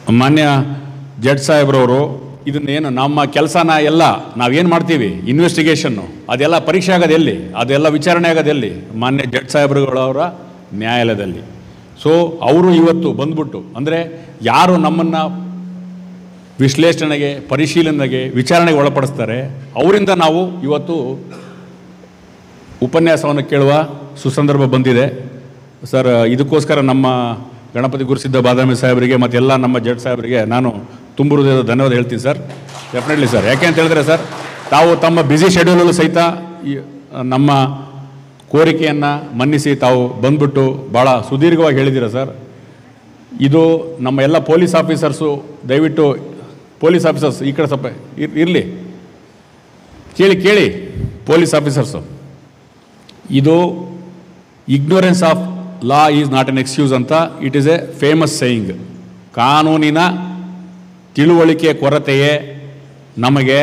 ಮಾನ್ಯ ಜಡ್ ಸಾಹೇಬ್ರವರು ಇದನ್ನೇನು ನಮ್ಮ ಕೆಲಸನ ಎಲ್ಲ ನಾವೇನು ಮಾಡ್ತೀವಿ ಇನ್ವೆಸ್ಟಿಗೇಷನ್ನು ಅದೆಲ್ಲ ಪರೀಕ್ಷೆ ಆಗೋದು ಎಲ್ಲಿ ಅದೆಲ್ಲ ವಿಚಾರಣೆ ಆಗೋದು ಎಲ್ಲಿ ಮಾನ್ಯ ಜಡ್ ಸಾಹೇಬ್ರುಗಳವರ ನ್ಯಾಯಾಲಯದಲ್ಲಿ ಸೊ ಅವರು ಇವತ್ತು ಬಂದ್ಬಿಟ್ಟು ಅಂದರೆ ಯಾರು ನಮ್ಮನ್ನು ವಿಶ್ಲೇಷಣೆಗೆ ಪರಿಶೀಲನೆಗೆ ವಿಚಾರಣೆಗೆ ಒಳಪಡಿಸ್ತಾರೆ ಅವರಿಂದ ನಾವು ಇವತ್ತು ಉಪನ್ಯಾಸವನ್ನು ಕೇಳುವ ಸುಸಂದರ್ಭ ಬಂದಿದೆ ಸರ್ ಇದಕ್ಕೋಸ್ಕರ ನಮ್ಮ ಗಣಪತಿ ಗುರುಸಿದ್ದ ಬಾದಾಮಿ ಸಾಹೇಬರಿಗೆ ಮತ್ತೆಲ್ಲ ನಮ್ಮ ಜಡ್ ಸಾಹೇಬರಿಗೆ ನಾನು ತುಂಬ ಹೃದಯದ ಧನ್ಯವಾದ ಹೇಳ್ತೀನಿ ಸರ್ ಡೆಫಿನೆಟ್ಲಿ ಸರ್ ಯಾಕೆ ಅಂತ ಹೇಳಿದ್ರೆ ಸರ್ ತಾವು ತಮ್ಮ ಬ್ಯುಸಿ ಶೆಡ್ಯೂಲಲ್ಲೂ ಸಹಿತ ಈ ನಮ್ಮ ಕೋರಿಕೆಯನ್ನು ಮನ್ನಿಸಿ ತಾವು ಬಂದ್ಬಿಟ್ಟು ಭಾಳ ಸುದೀರ್ಘವಾಗಿ ಹೇಳಿದ್ದೀರ ಸರ್ ಇದು ನಮ್ಮ ಎಲ್ಲ ಪೊಲೀಸ್ ಆಫೀಸರ್ಸು ದಯವಿಟ್ಟು ಪೊಲೀಸ್ ಆಫೀಸರ್ಸ್ ಈ ಕಡೆ ಸ್ವಲ್ಪ ಇರಲಿ ಕೇಳಿ ಕೇಳಿ ಪೊಲೀಸ್ ಆಫೀಸರ್ಸು ಇದು ignorance of law is not an excuse ಅಂತ it is a famous saying ಕಾನೂನಿನ ತಿಳುವಳಿಕೆ ಕೊರತೆಯೇ ನಮಗೆ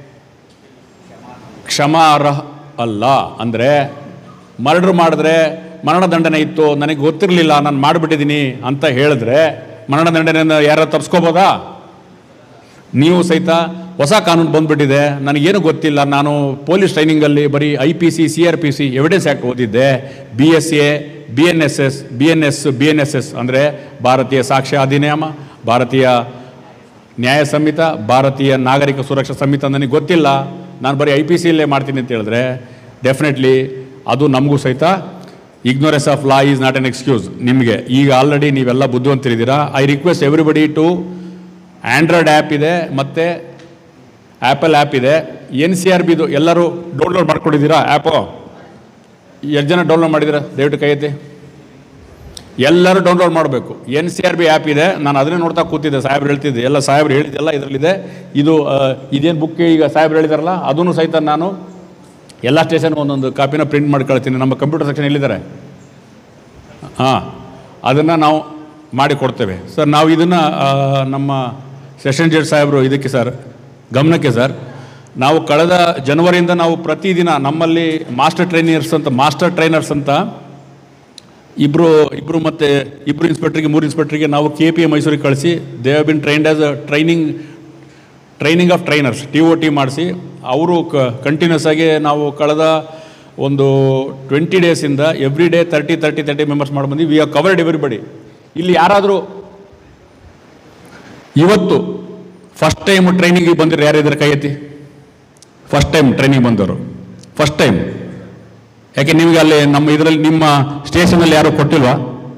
ಕ್ಷಮಾರ್ಹ ಅಲ್ಲ ಅಂದರೆ ಮರ್ಡ್ರ್ ಮಾಡಿದ್ರೆ ಮರಣದಂಡನೆ ಇತ್ತು ನನಗೆ ಗೊತ್ತಿರಲಿಲ್ಲ ನಾನು ಮಾಡಿಬಿಟ್ಟಿದ್ದೀನಿ ಅಂತ ಹೇಳಿದ್ರೆ ಮರಣದಂಡನೆಯನ್ನು ಯಾರು ತಪ್ಸ್ಕೋಬೋದಾ ನೀವು ಸಹಿತ ಹೊಸ ಕಾನೂನು ಬಂದ್ಬಿಟ್ಟಿದೆ ನನಗೇನು ಗೊತ್ತಿಲ್ಲ ನಾನು ಪೊಲೀಸ್ ಟ್ರೈನಿಂಗಲ್ಲಿ ಬರೀ I P C C R P C evidence act ಓದಿದ್ದೆ B S A B N S S B N S B N S S ಅಂದರೆ ಭಾರತೀಯ ಸಾಕ್ಷ್ಯ ಅಧಿನಿಯಮ ಭಾರತೀಯ ನ್ಯಾಯ ಸಂಹಿತ ಭಾರತೀಯ ನಾಗರಿಕ ಸುರಕ್ಷಾ ಸಂಹಿತ ನನಗೆ ಗೊತ್ತಿಲ್ಲ ನಾನು ಬರೀ ಐ ಪಿ ಸಿಯಲ್ಲೇ ಮಾಡ್ತೀನಿ ಅಂತ ಹೇಳಿದ್ರೆ ಡೆಫಿನೆಟ್ಲಿ ಅದು ನಮಗೂ ಸಹಿತ ignorance of law is not an excuse ನಿಮಗೆ ಈಗ ಆಲ್ರೆಡಿ ನೀವೆಲ್ಲ ಬುದ್ಧಿವಂತರಿದ್ದೀರಾ I request everybody to Android app ಇದೆ ಮತ್ತು ಆ್ಯಪಲ್ ಆ್ಯಪ್ ಇದೆ ಎನ್ ಸಿ ಆರ್ ಬಿದು ಎಲ್ಲರೂ ಡೌನ್ಲೋಡ್ ಮಾಡ್ಕೊಂಡಿದ್ದೀರಾ ಆ್ಯಪು ಎಷ್ಟು ಜನ ಡೌನ್ಲೋಡ್ ಮಾಡಿದ್ದೀರಾ ದಯವಿಟ್ಟು ಕೈ ಎತ್ತಿ ಎಲ್ಲರೂ ಡೌನ್ಲೋಡ್ ಮಾಡಬೇಕು N C R B app ಇದೆ ನಾನು ಅದನ್ನೇ ನೋಡ್ತಾ ಕೂತಿದ್ದೆ ಸಾಹೇಬ್ರು ಹೇಳ್ತಿದ್ದೆ ಎಲ್ಲ ಸಾಹೇಬ್ರು ಹೇಳಿದ್ದೆಲ್ಲ ಇದರಲ್ಲಿದೆ ಇದು ಆ, ಇದೇನು ಬುಕ್ ಈಗ ಸಾಹೇಬ್ರು ಹೇಳಿದಾರಲ್ಲ ಅದನ್ನು ಸಹಿತ ನಾನು ಎಲ್ಲ ಸ್ಟೇಷನ್ ಒಂದೊಂದು ಕಾಪಿನ ಪ್ರಿಂಟ್ ಮಾಡಿ ಕಳ್ತೀನಿ ನಮ್ಮ ಕಂಪ್ಯೂಟರ್ ಸೆಕ್ಷನ್ ಎಲ್ಲಿದ್ದಾರೆ ಹಾಂ ಅದನ್ನು ನಾವು ಮಾಡಿ ಕೊಡ್ತೇವೆ ಸರ್ ನಾವು ಇದನ್ನು ನಮ್ಮ ಸೆಷನ್ ಜಡ್ಜ್ ಸಾಹೇಬರು ಇದಕ್ಕೆ ಸರ್ ಗಮನಕ್ಕೆ ಸರ್ ನಾವು ಕಳೆದ ಜನವರಿಯಿಂದ ನಾವು ಪ್ರತಿದಿನ ನಮ್ಮಲ್ಲಿ ಮಾಸ್ಟರ್ ಟ್ರೈನರ್ಸ್ ಅಂತ ಮಾಸ್ಟರ್ ಟ್ರೈನರ್ಸ್ ಅಂತ ಇಬ್ಬರು ಇಬ್ಬರು ಮತ್ತು ಇಬ್ಬರು ಇನ್ಸ್ಪೆಕ್ಟ್ರಿಗೆ ಮೂರು ಇನ್ಸ್ಪೆಕ್ಟ್ರಿಗೆ ನಾವು ಕೆ ಪಿ ಎ ಮೈಸೂರಿಗೆ ಕಳಿಸಿ they have been trained as a training training of trainers T O T ಮಾಡಿಸಿ ಅವರು ಕ ಕಂಟಿನ್ಯೂಸ್ ಆಗಿ ನಾವು ಕಳೆದ ಒಂದು ಟ್ವೆಂಟಿ ಡೇಸಿಂದ every day thirty thirty thirty members ಮಾಡಿ ಬಂದು ವಿ ಆರ್ ಕವರ್ಡ್ ಎವ್ರಿಬಡಿ ಇಲ್ಲಿ ಯಾರಾದರೂ ಇವತ್ತು ಫಸ್ಟ್ ಟೈಮ್ ಟ್ರೈನಿಂಗಿಗೆ ಬಂದಿರೋ ಯಾರಿದ್ದಾರೆ ಕೈ ಎತ್ತಿ ಫಸ್ಟ್ ಟೈಮ್ ಟ್ರೈನಿಂಗ್ ಬಂದವರು ಫಸ್ಟ್ ಟೈಮ್ ಯಾಕೆ ನಿಮಗೆ ಅಲ್ಲಿ ನಮ್ಮ ಇದರಲ್ಲಿ ನಿಮ್ಮ ಸ್ಟೇಷನಲ್ಲಿ ಯಾರು ಕೊಟ್ಟಿಲ್ವಾ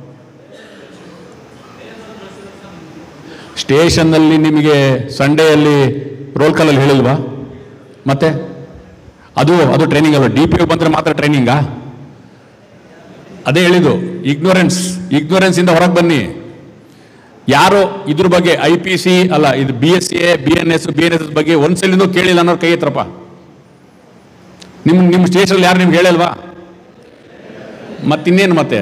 ಸ್ಟೇಷನ್ನಲ್ಲಿ ನಿಮಗೆ ಸಂಡೇಯಲ್ಲಿ ರೋಲ್ ಕಾಲಲ್ಲಿ ಹೇಳಿಲ್ವಾ ಮತ್ತೆ ಅದು ಅದು ಟ್ರೈನಿಂಗ್ ಅಲ್ಲ ಡಿ ಪಿ ಬಂದರೆ ಮಾತ್ರ ಟ್ರೈನಿಂಗಾ ಅದೇ ಹೇಳಿದ್ದು ಇಗ್ನೋರೆನ್ಸ್ ಇಗ್ನೋರೆನ್ಸ್ ಇಂದ ಹೊರಗೆ ಬನ್ನಿ ಯಾರು ಇದ್ರ ಬಗ್ಗೆ ಐ ಪಿ ಸಿ ಅಲ್ಲ ಇದು B S A B N S B N S ಬಗ್ಗೆ ಒಂದ್ಸಲಿಂದೂ ಕೇಳಿಲ್ಲ ಅನ್ನೋರು ಕೈ ಎತ್ತರಪ್ಪ ನಿಮ್ಮ ನಿಮ್ಮ ಸ್ಟೇಷನಲ್ಲಿ ಯಾರು ನಿಮ್ಗೆ ಹೇಳಿಲ್ವಾ ಮತ್ತಿನ್ನೇನು ಮತ್ತೆ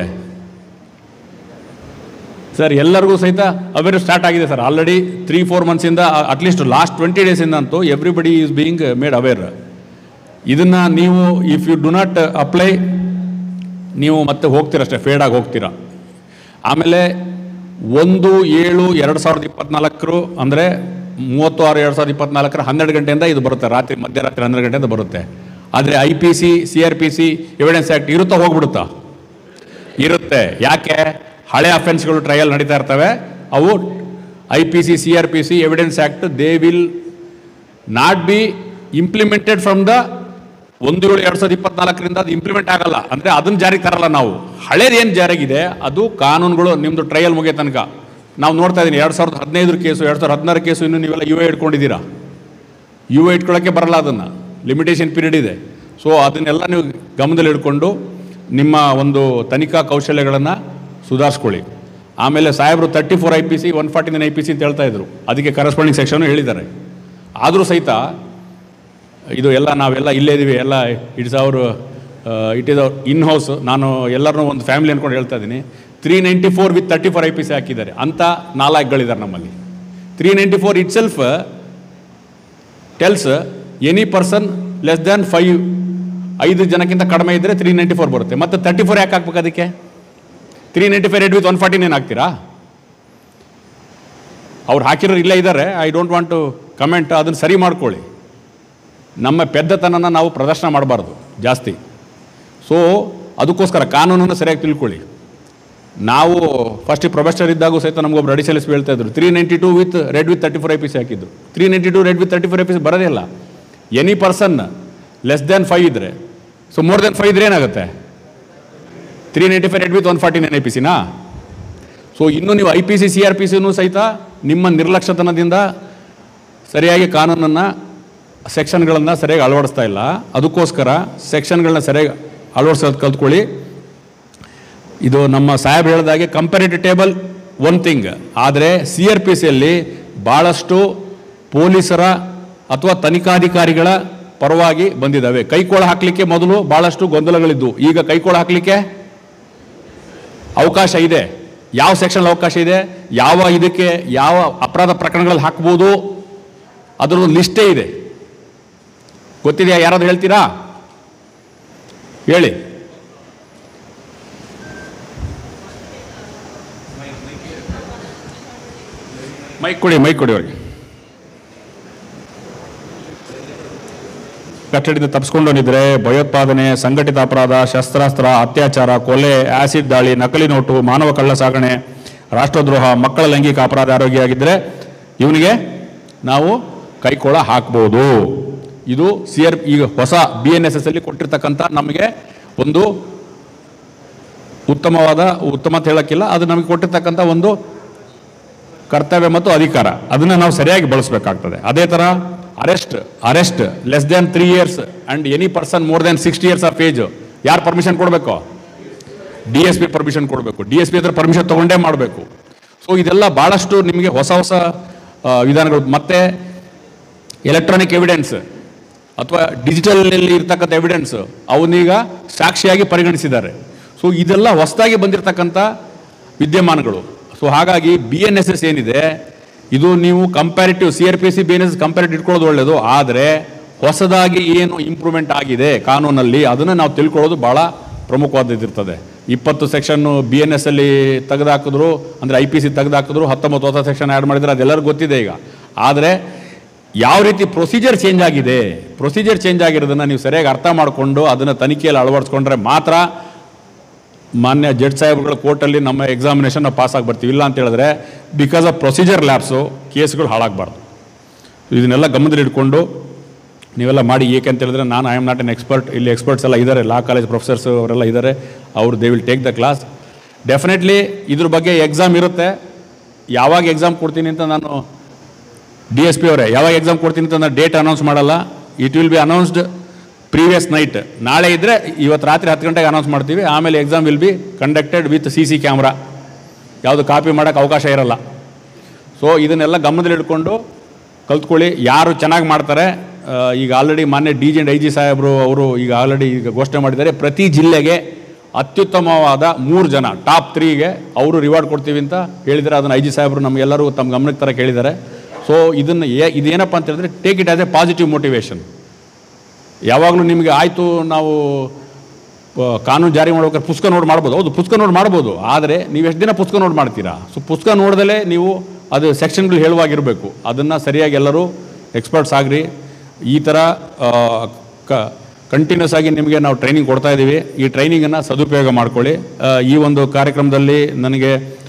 ಸರ್ ಎಲ್ಲರಿಗೂ ಸಹಿತ ಅವೇರ್ ಸ್ಟಾರ್ಟ್ ಆಗಿದೆ ಸರ್ ಆಲ್ರೆಡಿ ತ್ರೀ ಫೋರ್ ಮಂತ್ಸಿಂದ ಅಟ್ಲೀಸ್ಟ್ ಲಾಸ್ಟ್ ಟ್ವೆಂಟಿ ಡೇಸಿಂದ ಅಂತೂ everybody is being made aware ಇದನ್ನು ನೀವು if you do not apply ನೀವು ಮತ್ತೆ ಹೋಗ್ತೀರಷ್ಟೇ ಫೇಡಾಗಿ ಹೋಗ್ತೀರಾ ಆಮೇಲೆ ಒಂದು ಏಳು ಎರಡು ಸಾವಿರದ ಇಪ್ಪತ್ನಾಲ್ಕರು ಅಂದರೆ ಮೂವತ್ತು ಆರು ಎರಡು ಸಾವಿರದ ಇಪ್ಪತ್ನಾಲ್ಕರ ಹನ್ನೆರಡು ಗಂಟೆಯಿಂದ ಇದು ಬರುತ್ತೆ ರಾತ್ರಿ ಮಧ್ಯರಾತ್ರಿ ಹನ್ನೆರಡು ಗಂಟೆಯಿಂದ ಬರುತ್ತೆ ಆದರೆ I P C C R P C evidence act ಇರುತ್ತಾ ಹೋಗ್ಬಿಡುತ್ತಾ ಇರುತ್ತೆ ಯಾಕೆ ಹಳೆ ಅಫೆನ್ಸ್ಗಳು ಟ್ರಯಲ್ ನಡೀತಾ ಇರ್ತವೆ ಅವು I P C C R P C evidence act they will not be implemented from the ಒಂದು ಏಳು ಎರಡು ಸಾವಿರದ ಇಪ್ಪತ್ನಾಲ್ಕರಿಂದ ಅದು ಇಂಪ್ಲಿಮೆಂಟ್ ಆಗಲ್ಲ ಅಂದರೆ ಅದನ್ನು ಜಾರಿಗೆ ತರಲ್ಲ ನಾವು ಹಳೇದು ಏನು ಜಾರಿಗಿದೆ ಅದು ಕಾನೂನುಗಳು ನಿಮ್ಮದು ಟ್ರಯಲ್ ಮುಗಿಯೋ ತನಕ ನಾವು ನೋಡ್ತಾ ಇದ್ದೀನಿ ಎರಡು ಸಾವಿರದ ಹದಿನೈದರ ಕೇಸು ಎರಡು ಸಾವಿರದ ಹದಿನಾರು ಕೇಸು ಇನ್ನು ನೀವೆಲ್ಲ ಯು ಎ ಇಟ್ಕೊಂಡಿದ್ದೀರಾ ಯು ಎ ಇಟ್ಕೊಳ್ಳೋಕ್ಕೆ ಬರಲ್ಲ ಅದನ್ನು ಲಿಮಿಟೇಷನ್ ಪೀರಿಯಡ್ ಇದೆ ಸೊ ಅದನ್ನೆಲ್ಲ ನೀವು ಗಮನದಲ್ಲಿ ಇಟ್ಕೊಂಡು ನಿಮ್ಮ ಒಂದು ತನಿಖಾ ಕೌಶಲ್ಯಗಳನ್ನು ಸುಧಾರಿಸ್ಕೊಳ್ಳಿ ಆಮೇಲೆ ಸಾಹೇಬರು thirty four I P C one forty nine I P C ಅಂತ ಹೇಳ್ತಾ ಇದ್ರು ಅದಕ್ಕೆ ಕರೆಸ್ಪಾಂಡಿಂಗ್ ಸೆಕ್ಷನು ಹೇಳಿದ್ದಾರೆ ಆದರೂ ಸಹಿತ ಇದು ಎಲ್ಲ ನಾವೆಲ್ಲ ಇಲ್ಲೇ ಇದೀವಿ ಎಲ್ಲ ಇಟ್ಸ್ ಅವರು it is our in house ನಾನು ಎಲ್ಲರನ್ನೂ ಒಂದು ಫ್ಯಾಮಿಲಿ ಅನ್ಕೊಂಡು ಹೇಳ್ತಾ ಇದ್ದೀನಿ three ninety four with thirty four I P C ಹಾಕಿದ್ದಾರೆ ಅಂಥ ನಾಲ್ಕುಗಳಿದ್ದಾರೆ ನಮ್ಮಲ್ಲಿ three ninety four itself tells any person less than five ಐದು ಜನಕ್ಕಿಂತ ಕಡಿಮೆ ಇದ್ದರೆ ತ್ರೀ ನೈಂಟಿ ಫೋರ್ ಬರುತ್ತೆ ಮತ್ತು ತರ್ಟಿ ಫೋರ್ ಯಾಕೆ ಹಾಕ್ಬೇಕು ಅದಕ್ಕೆ three ninety five rate with one forty nine ಹಾಕ್ತೀರಾ ಅವ್ರು ಹಾಕಿರೋರು ಇಲ್ಲೇ ಇದ್ದಾರೆ I don't want to comment ಅದನ್ನು ಸರಿ ಮಾಡ್ಕೊಳ್ಳಿ ನಮ್ಮ ಪೆದ್ದತನನ ನಾವು ಪ್ರದರ್ಶನ ಮಾಡಬಾರ್ದು ಜಾಸ್ತಿ ಸೊ ಅದಕ್ಕೋಸ್ಕರ ಕಾನೂನನ್ನು ಸರಿಯಾಗಿ ತಿಳ್ಕೊಳ್ಳಿ ನಾವು ಫಸ್ಟ್ ಪ್ರೊಫೆಸರ್ ಇದ್ದಾಗೂ ಸಹಿತ ನಮಗೊಬ್ಬರು ಅಡಿಷನಲ್ ಎಸ್ ಹೇಳ್ತಾ ಇದ್ರು three ninety two with read with thirty four I P C ಹಾಕಿದ್ರು three ninety two read with thirty four I P C ಬರೋದೇ ಇಲ್ಲ any person less than five ಇದ್ದರೆ ಸೊ ಮೋರ್ ದೆನ್ ಫೈವ್ ಇದ್ರೆ ಏನಾಗುತ್ತೆ three ninety five read with one forty nine I P ಸಿನಾ so ಇನ್ನು ನೀವು I P C C R P ಸಿನೂ ಸಹಿತ ನಿಮ್ಮ ನಿರ್ಲಕ್ಷ್ಯತನದಿಂದ ಸರಿಯಾಗಿ ಕಾನೂನನ್ನು ಸೆಕ್ಷನ್ಗಳನ್ನು ಸರಿಯಾಗಿ ಅಳವಡಿಸ್ತಾ ಇಲ್ಲ ಅದಕ್ಕೋಸ್ಕರ ಸೆಕ್ಷನ್ಗಳನ್ನ ಸರಿಯಾಗಿ ಅಳವಡಿಸೋದು ಕಲ್ತ್ಕೊಳ್ಳಿ ಇದು ನಮ್ಮ ಸಾಹೇಬ್ ಹೇಳಿದಾಗೆ ಕಂಪೇರಿಟಿವ್ ಟೇಬಲ್ ಒನ್ ಥಿಂಗ್ ಆದರೆ ಸಿ ಆರ್ ಪಿ ಸಿಯಲ್ಲಿ ಭಾಳಷ್ಟು ಪೊಲೀಸರ ಅಥವಾ ತನಿಖಾಧಿಕಾರಿಗಳ ಪರವಾಗಿ ಬಂದಿದ್ದಾವೆ ಕೈಕೋಳ ಹಾಕಲಿಕ್ಕೆ ಮೊದಲು ಭಾಳಷ್ಟು ಗೊಂದಲಗಳಿದ್ದು ಈಗ ಕೈಕೋಳ ಹಾಕಲಿಕ್ಕೆ ಅವಕಾಶ ಇದೆ ಯಾವ ಸೆಕ್ಷನ್ ಅವಕಾಶ ಇದೆ ಯಾವ ಇದಕ್ಕೆ ಯಾವ ಅಪರಾಧ ಪ್ರಕರಣಗಳಲ್ಲಿ ಹಾಕ್ಬೋದು ಅದರದ್ದು ಲಿಸ್ಟೇ ಇದೆ ಗೊತ್ತಿದೆಯಾ ಯಾರಾದ್ರು ಹೇಳ್ತೀರಾ ಹೇಳಿ ಮೈಕ್ ಕೊಡಿ ಮೈಕ್ ಕೊಡಿ ಅವ್ರಿಗೆ ಕಟ್ಟಡದಿಂದ ತಪ್ಪಿಸ್ಕೊಂಡೋನಿದ್ರೆ ಭಯೋತ್ಪಾದನೆ ಸಂಘಟಿತ ಅಪರಾಧ ಶಸ್ತ್ರಾಸ್ತ್ರ ಅತ್ಯಾಚಾರ ಕೊಲೆ ಆಸಿಡ್ ದಾಳಿ ನಕಲಿ ನೋಟು ಮಾನವ ಕಳ್ಳ ಸಾಗಣೆ ರಾಷ್ಟ್ರದ್ರೋಹ ಮಕ್ಕಳ ಲೈಂಗಿಕ ಅಪರಾಧ ಆರೋಗ್ಯ ಆಗಿದ್ದರೆ ಇವನಿಗೆ ನಾವು ಕೈಕೋಳ ಹಾಕ್ಬೋದು ಇದು ಸಿ ಆರ್ ಈಗ ಹೊಸ ಬಿ ಎನ್ ಎಸ್ ಎಸ್ ಅಲ್ಲಿ ಕೊಟ್ಟಿರ್ತಕ್ಕಂಥ ನಮಗೆ ಒಂದು ಉತ್ತಮವಾದ ಉತ್ತಮ ಅಂತ ಹೇಳಕ್ಕಿಲ್ಲ ಅದು ನಮಗೆ ಕೊಟ್ಟಿರ್ತಕ್ಕಂಥ ಒಂದು ಕರ್ತವ್ಯ ಮತ್ತು ಅಧಿಕಾರ ಅದನ್ನು ನಾವು ಸರಿಯಾಗಿ ಬಳಸಬೇಕಾಗ್ತದೆ ಅದೇ ಥರ arrest arrest less than three years and any person more than sixty years of age ಯಾರು ಪರ್ಮಿಷನ್ ಕೊಡಬೇಕು ಡಿ ಎಸ್ ಪಿ ಪರ್ಮಿಷನ್ ಕೊಡಬೇಕು ಡಿ ಎಸ್ ಪಿ ಹತ್ರ ಪರ್ಮಿಷನ್ ತೊಗೊಂಡೇ ಮಾಡಬೇಕು ಸೊ ಇದೆಲ್ಲ ಭಾಳಷ್ಟು ನಿಮಗೆ ಹೊಸ ಹೊಸ ಆ, ವಿಧಾನಗಳು ಮತ್ತೆ ಎಲೆಕ್ಟ್ರಾನಿಕ್ ಎವಿಡೆನ್ಸ್ ಅಥವಾ ಡಿಜಿಟಲ್ನಲ್ಲಿ ಇರ್ತಕ್ಕಂಥ ಎವಿಡೆನ್ಸ್ ಅವನ್ನೀಗ ಸಾಕ್ಷಿಯಾಗಿ ಪರಿಗಣಿಸಿದ್ದಾರೆ ಸೊ ಇದೆಲ್ಲ ಹೊಸದಾಗಿ ಬಂದಿರತಕ್ಕಂಥ ವಿದ್ಯಮಾನಗಳು ಸೊ ಹಾಗಾಗಿ ಬಿ ಎನ್ ಎಸ್ ಎಸ್ ಏನಿದೆ ಇದು ನೀವು comparative C R P C B N S comparative ಇಟ್ಕೊಳ್ಳೋದು ಒಳ್ಳೆಯದು ಆದರೆ ಹೊಸದಾಗಿ ಏನು ಇಂಪ್ರೂವ್ಮೆಂಟ್ ಆಗಿದೆ ಕಾನೂನಲ್ಲಿ ಅದನ್ನು ನಾವು ತಿಳ್ಕೊಳ್ಳೋದು ಭಾಳ ಪ್ರಮುಖವಾದದ್ದಿರ್ತದೆ ಇಪ್ಪತ್ತು ಸೆಕ್ಷನ್ನು ಬಿ ಎನ್ ಎಸ್ ಅಲ್ಲಿ ತೆಗೆದಾಕಿದ್ರು ಅಂದರೆ ಐ ಪಿ ಸಿ ತೆಗೆದಾಕಿದ್ರು ಹತ್ತೊಂಬತ್ತು ಹೊಸ ಸೆಕ್ಷನ್ ಆ್ಯಡ್ ಮಾಡಿದ್ರೆ ಅದೆಲ್ಲರಿಗೂ ಗೊತ್ತಿದೆ ಈಗ ಆದರೆ ಯಾವ ರೀತಿ ಪ್ರೊಸೀಜರ್ ಚೇಂಜ್ ಆಗಿದೆ ಪ್ರೊಸೀಜರ್ ಚೇಂಜ್ ಆಗಿರೋದನ್ನು ನೀವು ಸರಿಯಾಗಿ ಅರ್ಥ ಮಾಡಿಕೊಂಡು ಅದನ್ನು ತನಿಖೆಯಲ್ಲಿ ಅಳವಡಿಸ್ಕೊಂಡ್ರೆ ಮಾತ್ರ ಮಾನ್ಯ ಜಡ್ಜ್ ಸಾಹೇಬ್ಗಳ ಕೋರ್ಟಲ್ಲಿ ನಮ್ಮ ಎಕ್ಸಾಮಿನೇಷನ್ ನಾವು ಪಾಸ್ ಆಗಿ ಬರ್ತೀವಿ ಇಲ್ಲ ಅಂತ ಹೇಳಿದ್ರೆ ಬಿಕಾಸ್ ಆಫ್ ಪ್ರೊಸೀಜರ್ ಲ್ಯಾಬ್ಸು ಕೇಸ್ಗಳು ಹಾಳಾಗಬಾರ್ದು ಇದನ್ನೆಲ್ಲ ಗಮನದಲ್ಲಿ ಇಟ್ಕೊಂಡು ನೀವೆಲ್ಲ ಮಾಡಿ ಏಕೆ ಅಂತ ಹೇಳಿದ್ರೆ ನಾನು I am not an expert ಇಲ್ಲಿ ಎಕ್ಸ್ಪರ್ಟ್ಸ್ ಎಲ್ಲ ಇದ್ದಾರೆ ಲಾ ಕಾಲೇಜ್ ಪ್ರೊಫೆಸರ್ಸ್ ಅವರೆಲ್ಲ ಇದ್ದಾರೆ ಅವರು they will take the class definitely ಇದ್ರ ಬಗ್ಗೆ ಎಕ್ಸಾಮ್ ಇರುತ್ತೆ ಯಾವಾಗ ಎಕ್ಸಾಮ್ ಕೊಡ್ತೀನಿ ಅಂತ ನಾನು ಡಿ ಎಸ್ ಪಿ ಅವರೇ ಯಾವಾಗ ಎಕ್ಸಾಮ್ ಕೊಡ್ತೀನಿ ಅಂತ ನಾನು ಡೇಟ್ ಅನೌನ್ಸ್ ಮಾಡಲ್ಲ it will be announced previous night ನಾಳೆ ಇದ್ದರೆ ಇವತ್ತು ರಾತ್ರಿ ಹತ್ತು ಗಂಟೆಗೆ ಅನೌನ್ಸ್ ಮಾಡ್ತೀವಿ ಆಮೇಲೆ exam will be conducted with C C camera ಯಾವುದು ಕಾಪಿ ಮಾಡೋಕ್ಕೆ ಅವಕಾಶ ಇರಲ್ಲ ಸೊ ಇದನ್ನೆಲ್ಲ ಗಮನದಲ್ಲಿ ಇಟ್ಕೊಂಡು ಕಲ್ತ್ಕೊಳ್ಳಿ ಯಾರು ಚೆನ್ನಾಗಿ ಮಾಡ್ತಾರೆ ಆ, ಈಗ ಆಲ್ರೆಡಿ ಮಾನ್ಯ ಡಿ ಜಿ ಐ ಜಿ ಸಾಹೇಬರು ಅವರು ಈಗ ಆಲ್ರೆಡಿ ಈಗ ಘೋಷಣೆ ಮಾಡಿದ್ದಾರೆ ಪ್ರತಿ ಜಿಲ್ಲೆಗೆ ಅತ್ಯುತ್ತಮವಾದ ಮೂರು ಜನ ಟಾಪ್ ತ್ರೀಗೆ ಅವರು ರಿವಾರ್ಡ್ ಕೊಡ್ತೀವಿ ಅಂತ ಹೇಳಿದ್ದಾರೆ ಅದನ್ನು ಐ ಜಿ ಸಾಹೇಬರು ನಮಗೆಲ್ಲರೂ ತಮ್ಮ ಗಮನಕ್ಕೆ ತರ ಕೇಳಿದ್ದಾರೆ ಸೊ ಇದನ್ನು ಏ ಇದೇನಪ್ಪ ಅಂತ ಹೇಳಿದ್ರೆ take it as a positive motivation ಯಾವಾಗಲೂ ನಿಮಗೆ ಆಯಿತು ನಾವು ಆ, ಕಾನೂನು ಜಾರಿ ಮಾಡ್ಬೇಕಾದ್ರೆ ಪುಸ್ತಕ ನೋಡಿ ಮಾಡ್ಬೋದು ಹೌದು ಪುಸ್ತಕ ನೋಡಿ ಮಾಡ್ಬೋದು ಆದರೆ ನೀವು ಎಷ್ಟು ದಿನ ಪುಸ್ತಕ ನೋಡಿ ಮಾಡ್ತೀರಾ ಸೊ ಪುಸ್ತಕ ನೋಡ್ದಲೇ ನೀವು ಅದು ಸೆಕ್ಷನ್ಗಳು ಹೇಳುವಾಗಿರಬೇಕು ಅದನ್ನು ಸರಿಯಾಗಿ ಎಲ್ಲರೂ ಎಕ್ಸ್ಪರ್ಟ್ಸ್ ಆಗ್ರಿ ಈ ಥರ ಕಂಟಿನ್ಯೂಸ್ ಆಗಿ ನಿಮಗೆ ನಾವು ಟ್ರೈನಿಂಗ್ ಕೊಡ್ತಾ ಇದ್ದೀವಿ ಈ ಟ್ರೈನಿಂಗನ್ನು ಸದುಪಯೋಗ ಮಾಡ್ಕೊಳ್ಳಿ ಆ, ಈ ಒಂದು ಕಾರ್ಯಕ್ರಮದಲ್ಲಿ ನನಗೆ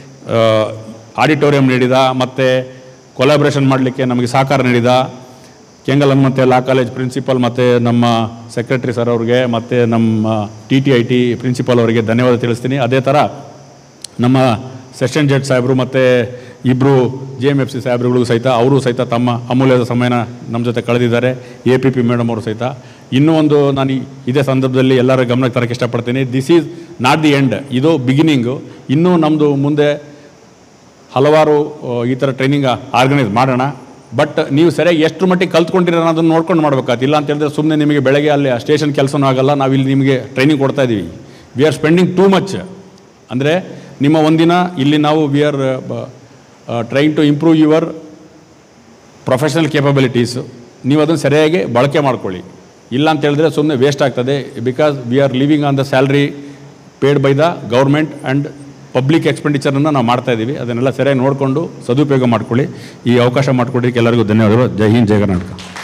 ಆಡಿಟೋರಿಯಂ ನೀಡಿದ ಮತ್ತು ಕೊಲಾಬ್ರೇಷನ್ ಮಾಡಲಿಕ್ಕೆ ನಮಗೆ ಸಹಕಾರ ನೀಡಿದ Kengal Hanumanthaiah law college principal ಮತ್ತು ನಮ್ಮ ಸೆಕ್ರೆಟರಿ ಸರ್ ಅವ್ರಿಗೆ ಮತ್ತು ನಮ್ಮ T T I T principal ಅವರಿಗೆ ಧನ್ಯವಾದ ತಿಳಿಸ್ತೀನಿ ಅದೇ ಥರ ನಮ್ಮ ಸೆಷನ್ ಜಡ್ಜ್ ಸಾಹೇಬರು ಮತ್ತು ಇಬ್ಬರು ಜೆ ಎಮ್ ಎಫ್ ಸಿ ಸಾಹೇಬ್ರುಗಳಿಗೂ ಸಹಿತ ಅವರು ಸಹಿತ ತಮ್ಮ ಅಮೂಲ್ಯದ ಸಮಯನ ನಮ್ಮ ಜೊತೆ ಕಳೆದಿದ್ದಾರೆ ಎ ಪಿ ಪಿ ಮೇಡಮ್ ಅವರು ಸಹಿತ ಇನ್ನೂ ಒಂದು ನಾನು ಈ- ಇದೇ ಸಂದರ್ಭದಲ್ಲಿ ಎಲ್ಲರ ಗಮನಕ್ಕೆ ತರಕ್ಕೆ ಇಷ್ಟಪಡ್ತೀನಿ this is not the end ಇದು ಬಿಗಿನಿಂಗು ಇನ್ನೂ ನಮ್ಮದು ಮುಂದೆ ಹಲವಾರು ಆ, ಈ ಥರ ಟ್ರೈನಿಂಗ್ ಆರ್ಗನೈಸ್ ಮಾಡೋಣ ಬಟ್ ನೀವು ಸರಿಯಾಗಿ ಎಷ್ಟು ಮಟ್ಟಿಗೆ ಕಲ್ತ್ಕೊಂಡಿರೋ ಅನ್ನೋದನ್ನು ನೋಡ್ಕೊಂಡು ಮಾಡ್ಬೇಕಾಗ್ತದೆ ಇಲ್ಲ ಅಂತ ಹೇಳಿದ್ರೆ ಸುಮ್ಮನೆ ನಿಮಗೆ ಬೆಳಗ್ಗೆ ಅಲ್ಲಿ ಆ ಸ್ಟೇಷನ್ ಕೆಲಸನೂ ಆಗಲ್ಲ ನಾವು ಇಲ್ಲಿ ನಿಮಗೆ ಟ್ರೈನಿಂಗ್ ಕೊಡ್ತಾ ಇದ್ದೀವಿ we are spending too much ಅಂದರೆ ನಿಮ್ಮ ಒಂದಿನ ಇಲ್ಲಿ ನಾವು we are trying to improve your professional capabilities ನೀವು ಅದನ್ನು ಸರಿಯಾಗಿ ಬಳಕೆ ಮಾಡ್ಕೊಳ್ಳಿ ಇಲ್ಲ ಅಂತ ಹೇಳಿದ್ರೆ ಸುಮ್ಮನೆ ವೇಸ್ಟ್ ಆಗ್ತದೆ because we are living on the salary paid by the government and public ಎಕ್ಸ್ಪೆಂಡಿಚರನ್ನು ನಾವು ಮಾಡ್ತಾ ಇದ್ದೀವಿ ಅದನ್ನೆಲ್ಲ ಸರಿಯಾಗಿ ನೋಡಿಕೊಂಡು ಸದುಪಯೋಗ ಮಾಡ್ಕೊಳ್ಳಿ ಈ ಅವಕಾಶ ಮಾಡಿಕೊಡೋದಕ್ಕೆ ಎಲ್ಲರಿಗೂ ಧನ್ಯವಾದಗಳು ಜೈ ಹಿಂದ್ ಜೈ ಕರ್ನಾಟಕ